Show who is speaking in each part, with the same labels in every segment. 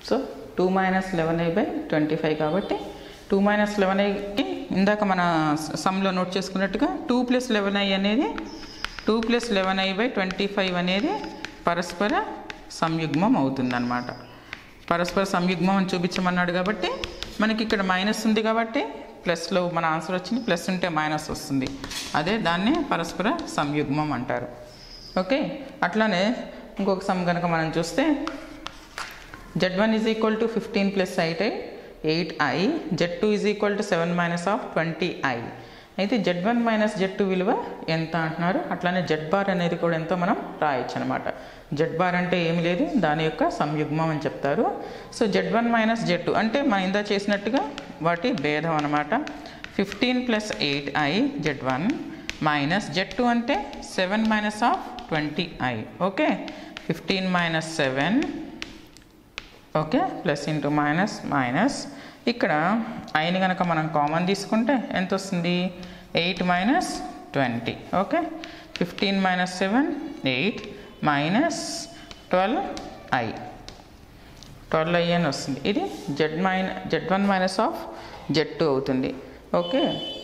Speaker 1: so two minus eleven i by twenty five కాబట్టి two minus eleven ఐకి ఇందాక మన సమ్లో నోట్ చేసుకున్నట్టుగా టూ ప్లస్ లెవెన్ ఐ అనేది two plus eleven i by twenty five అనేది పరస్పర సంయుగ్మం అవుతుందన్నమాట పరస్పర సంయుగ్మం అని చూపించమన్నాడు కాబట్టి మనకి ఇక్కడ మైనస్ ఉంది కాబట్టి ప్లస్లో మన ఆన్సర్ వచ్చింది ప్లస్ ఉంటే మైనస్ వస్తుంది అదే దాన్ని పరస్పర సంయుగ్మం అంటారు ఓకే అట్లానే ఇంకొక సమ్ కనుక మనం చూస్తే Z one is equal to fifteen plus eight i eight i Z two is equal to seven minus of twenty i అయితే Z one minus Z two విలువ ఎంత అంటున్నారు అట్లానే జెడ్ బార్ అనేది కూడా ఎంతో మనం రాయొచ్చు అనమాట జెడ్ బార్ అంటే ఏమి లేదు దాని యొక్క సంయుగ్మం అని చెప్తారు so Z one minus Z two అంటే మనం ఇందా చేసినట్టుగా వాటి భేదం అనమాట fifteen plus eight i Z one minus Z two అంటే seven minus of twenty i okay fifteen minus seven okay plus into minus minus ఇక్కడ ఐని కనుక మనం కామన్ తీసుకుంటే ఎంత వస్తుంది eight minus twenty okay fifteen minus seven eight minus twelve i twelve i అని వస్తుంది ఇది Z minus Z one minus of Z two అవుతుంది ఓకే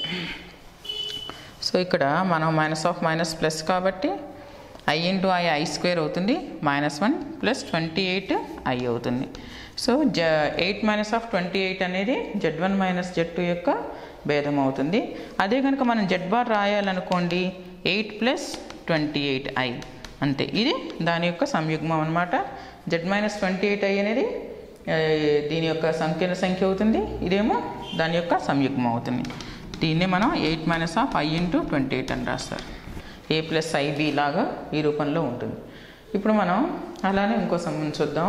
Speaker 1: సో ఇక్కడ మనం మైనస్ ఆఫ్ మైనస్ ప్లస్ కాబట్టి i into i i square అవుతుంది minus one plus twenty eight i అవుతుంది so జ eight minus of twenty eight అనేది Z one minus Z two యొక్క భేదం అవుతుంది అదే కనుక మనం జెడ్ బార్ రాయాలనుకోండి eight plus twenty eight i అంతే ఇది దాని యొక్క సంయుగ్మం అనమాట Z minus twenty eight i అనేది ఆ, దీని యొక్క సంకీర్ణ సంఖ్య అవుతుంది ఇదేమో దాని యొక్క సంయుగ్మం అవుతుంది దీన్ని మనం eight minus of i into twenty eight అని రాస్తారు ఏ ప్లస్ ఐబి లాగా ఈ రూపంలో ఉంటుంది ఇప్పుడు మనం అలానే ఇంకో సంబంధం చూద్దాం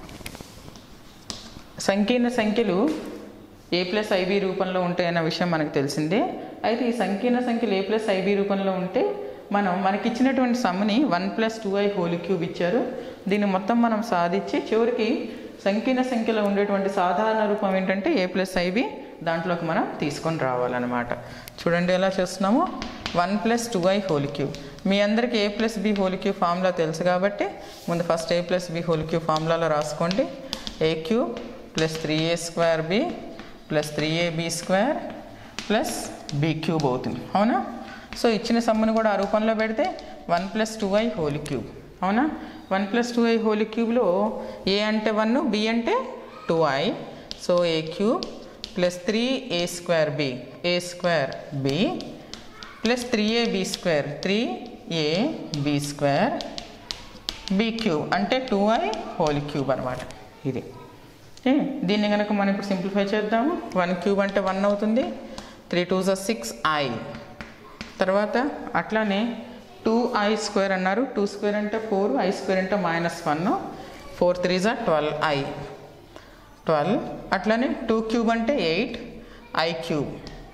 Speaker 1: సంకీర్ణ సంఖ్యలు ఏ ప్లస్ ఐబి రూపంలో ఉంటాయన్న విషయం మనకు తెలిసిందే అయితే ఈ సంకీర్ణ సంఖ్యలు ఏ ప్లస్ ఐబి రూపంలో ఉంటే మనం మనకిచ్చినటువంటి సమ్ని one plus two i whole cube ఇచ్చారు దీన్ని మొత్తం మనం సాధించి చివరికి సంకీర్ణ సంఖ్యలో ఉండేటువంటి సాధారణ రూపం ఏంటంటే ఏ ప్లస్ ఐబి దాంట్లోకి మనం తీసుకొని రావాలన్నమాట చూడండి ఎలా చేస్తున్నాము one plus two i whole cube మీ అందరికీ A plus B whole cube formula తెలుసు కాబట్టి ముందు first A plus B whole cube ఫార్ములాలో రాసుకోండి A cube plus three A square B plus three A B square plus B cube అవుతుంది అవునా so ఇచ్చిన సమ్మును కూడా ఆ రూపంలో పెడితే one plus two i whole cube అవునా one plus two i whole క్యూబ్లో ఏ అంటే వన్ బి అంటే two i so a cube plus three A square b a square B plus three A B square three A B square b cube అంటే two i whole cube అనమాట ఇది okay దీన్ని కనుక మనం ఇప్పుడు simplify చేద్దాము one cube అంటే one అవుతుంది త్రీ టూ జా సిక్స్ ఐ తర్వాత అట్లానే టూ ఐ స్క్వేర్ అన్నారు టూ స్క్వేర్ అంటే ఫోర్ ఐ స్క్వేర్ అంటే మైనస్ వన్ ఫోర్ త్రీ జా ట్వెల్వ్ ఐ ట్వెల్వ్ అట్లానే టూ క్యూబ్ అంటే ఎయిట్ ఐ క్యూబ్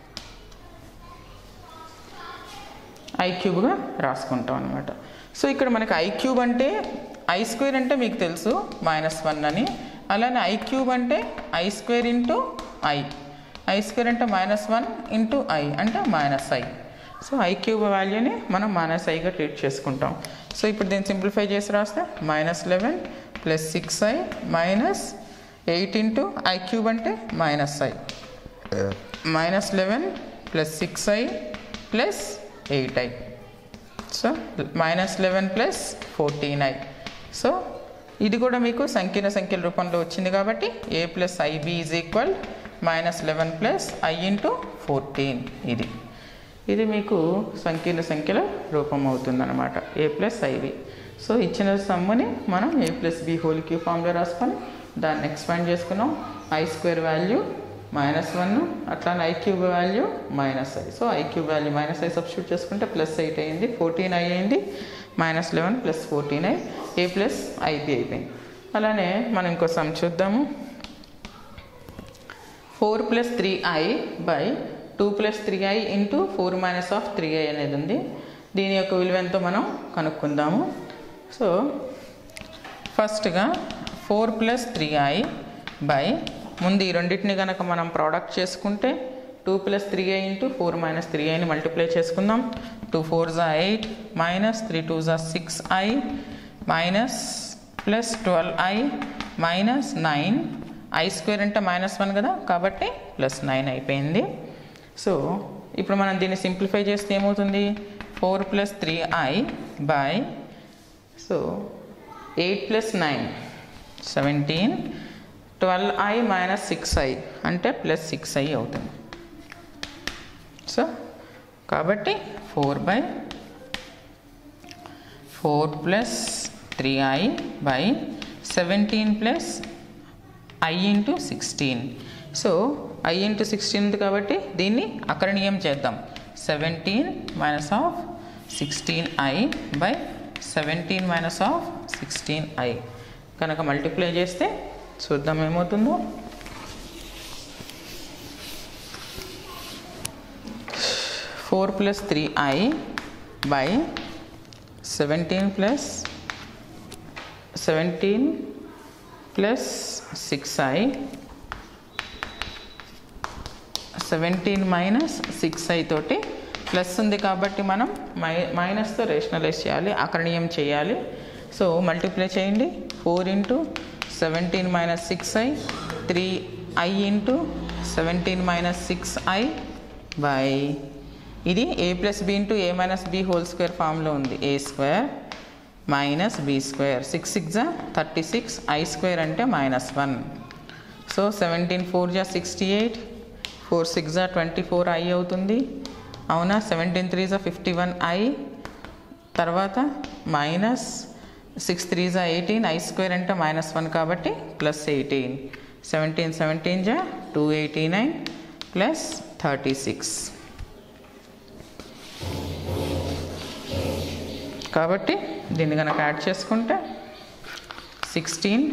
Speaker 1: ఐ క్యూబ్గా రాసుకుంటాం అనమాట సో ఇక్కడ మనకి ఐ క్యూబ్ అంటే ఐ స్క్వేర్ అంటే మీకు తెలుసు మైనస్ వన్ అని అలానే ఐ క్యూబ్ అంటే i square into i i square అంటే మైనస్ వన్ ఇంటూ ఐ అంటే minus i so i cube వాల్యూని మనం మైనస్ ఐగా ట్రీట్ చేసుకుంటాం సో ఇప్పుడు దీన్ని సింప్లిఫై చేసి రాస్తే minus eleven plus six i minus eight into i cube అంటే minus I minus eleven plus six i plus eight i so minus eleven plus fourteen i so ఇది కూడా మీకు సంకీర్ణ సంఖ్యల రూపంలో వచ్చింది కాబట్టి a plus i b is equal minus eleven plus i into fourteen ఇది ఇది మీకు సంకీర్ణ సంఖ్యల రూపం అవుతుందన్నమాట ఏ ప్లస్ ఐబి సో ఇచ్చిన సమ్ముని మనం a plus B whole cube ఫామ్లో రాసుకొని దాన్ని ఎక్స్పాండ్ చేసుకున్నాం i square value minus one అట్లానే i cube value minus i so i cube value minus i substitute చేసుకుంటే ప్లస్ ఎయిట్ అయింది ఫోర్టీన్ ఐ అయింది minus eleven plus fourteen i a plus i b అయిపోయింది అలానే మనం ఇంకో సమ్ చూద్దాము four plus three i by two plus three i into four minus of three i అనేది ఉంది దీని యొక్క విలువ ఎంతో మనం కనుక్కుందాము సో ఫస్ట్గా four plus three i by ముందు ఈ రెండింటిని కనుక మనం ప్రోడక్ట్ చేసుకుంటే two plus three i into four minus three ఐని మల్టిప్లై చేసుకుందాం టూ ఫోర్ జా ఎయిట్ మైనస్ త్రీ టూ జా six i minus plus twelve i minus nine i square అంటే మైనస్ వన్ కదా కాబట్టి ప్లస్ నైన్ అయిపోయింది సో ఇప్పుడు మనం దీన్ని సింప్లిఫై చేస్తే ఏమవుతుంది four plus three i by so eight plus nine seventeen twelve i minus six i అంటే ప్లస్ సిక్స్ ఐ అవుతుంది సో కాబట్టి four by four plus three i by seventeen plus i into sixteen so i into sixteen ఉంది కాబట్టి దీన్ని అకరణీయం చేద్దాం seventeen minus of sixteen i by seventeen minus of sixteen i కనుక multiply చేస్తే చూద్దాం ఏమవుతుందో four plus three i by seventeen plus seventeen plus six i seventeen minus six i తోటి ప్లస్ ఉంది కాబట్టి మనం మై మైనస్తో రేషనలైజ్ చేయాలి అకరణీయం చేయాలి సో మల్టిప్లై చేయండి four into seventeen minus six i three i into seventeen minus six i by ఇది a plus b into a minus b whole square ఫామ్లో ఉంది a square minus b square six six జా thirty six i square అంటే minus one so seventeen four జా sixty eight four six జా twenty four i అవుతుంది అవునా seventeen three జా fifty one i తర్వాత మైనస్ సిక్స్ త్రీ జా eighteen i square అంటే మైనస్ వన్ కాబట్టి ప్లస్ ఎయిటీన్ సెవెంటీన్ సెవెంటీన్ జా two eighty nine plus thirty six కాబట్టి దీన్ని కనుక యాడ్ చేసుకుంటే సిక్స్టీన్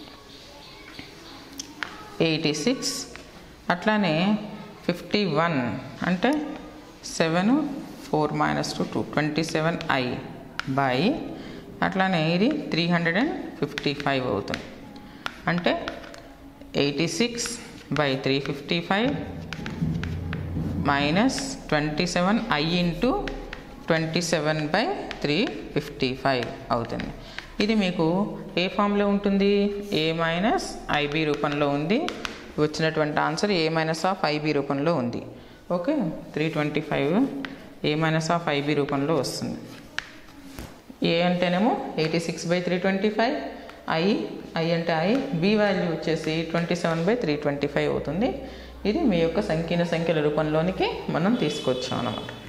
Speaker 1: ఎయిటీ సిక్స్ అట్లానే ఫిఫ్టీ వన్ అంటే seven four minus two two twenty seven i by అట్లానే ఇది three hundred and fifty five అవుతుంది అంటే eighty six by three fifty five minus twenty seven i into twenty seven by three fifty five అవుతుంది ఇది మీకు ఏ ఫామ్లో ఉంటుంది ఏ minus IB రూపంలో ఉంది వచ్చినటువంటి answer a minus of i b రూపంలో ఉంది okay three twenty five a minus of i b రూపంలో వస్తుంది ఏ అంటేనేమో eighty six by three twenty five i i అంటే ఐ బి వాల్యూ వచ్చేసి twenty seven by three twenty five అవుతుంది ఇది మీ యొక్క సంకీర్ణ సంఖ్యల రూపంలోనికి మనం తీసుకొచ్చాం అన్నమాట